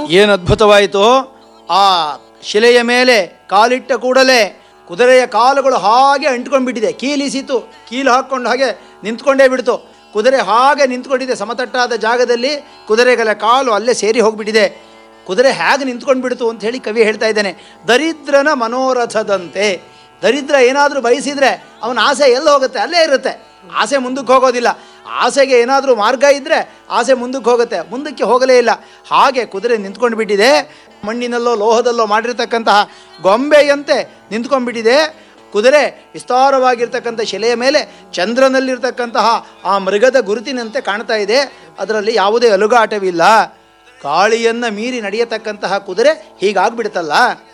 ಏನು ಅದ್ಭುತವಾಯಿತು ಆ ಶಿಲೆಯ ಮೇಲೆ ಕಾಲಿಟ್ಟ ಕೂಡಲೇ ಕುದುರೆಯ ಕಾಲುಗಳು ಹಾಗೆ ಅಂಟ್ಕೊಂಡ್ಬಿಟ್ಟಿದೆ ಕೀಲಿಸಿತು ಕೀಲು ಹಾಕ್ಕೊಂಡು ಹಾಗೆ ನಿಂತ್ಕೊಂಡೇ ಬಿಡ್ತು ಕುದುರೆ ಹಾಗೆ ನಿಂತ್ಕೊಂಡಿದೆ ಸಮತಟ್ಟಾದ ಜಾಗದಲ್ಲಿ ಕುದುರೆಗಳ ಕಾಲು ಅಲ್ಲೇ ಸೇರಿ ಹೋಗ್ಬಿಟ್ಟಿದೆ ಕುದುರೆ ಹೇಗೆ ನಿಂತ್ಕೊಂಡು ಬಿಡ್ತು ಅಂತ ಹೇಳಿ ಕವಿ ಹೇಳ್ತಾ ಇದ್ದಾನೆ ದರಿದ್ರನ ಮನೋರಥದಂತೆ ದರಿದ್ರ ಏನಾದರೂ ಬಯಸಿದ್ರೆ ಅವನ ಆಸೆ ಎಲ್ಲಿ ಹೋಗುತ್ತೆ ಅಲ್ಲೇ ಇರುತ್ತೆ ಆಸೆ ಮುಂದಕ್ಕೆ ಹೋಗೋದಿಲ್ಲ ಆಸೆಗೆ ಏನಾದರೂ ಮಾರ್ಗ ಇದ್ದರೆ ಆಸೆ ಮುಂದಕ್ಕೆ ಹೋಗುತ್ತೆ ಮುಂದಕ್ಕೆ ಹೋಗಲೇ ಇಲ್ಲ ಹಾಗೆ ಕುದುರೆ ನಿಂತ್ಕೊಂಡು ಬಿಟ್ಟಿದೆ ಮಣ್ಣಿನಲ್ಲೋ ಲೋಹದಲ್ಲೋ ಮಾಡಿರ್ತಕ್ಕಂತಹ ಗೊಂಬೆಯಂತೆ ನಿಂತ್ಕೊಂಡ್ಬಿಟ್ಟಿದೆ ಕುದುರೆ ವಿಸ್ತಾರವಾಗಿರ್ತಕ್ಕಂಥ ಶಿಲೆಯ ಮೇಲೆ ಚಂದ್ರನಲ್ಲಿರ್ತಕ್ಕಂತಹ ಆ ಮೃಗದ ಗುರುತಿನಂತೆ ಕಾಣ್ತಾ ಇದೆ ಅದರಲ್ಲಿ ಯಾವುದೇ ಅಲುಗಾಟವಿಲ್ಲ ಗಾಳಿಯನ್ನು ಮೀರಿ ನಡೆಯತಕ್ಕಂತಹ ಕುದುರೆ ಹೀಗಾಗ್ಬಿಡುತ್ತಲ್ಲ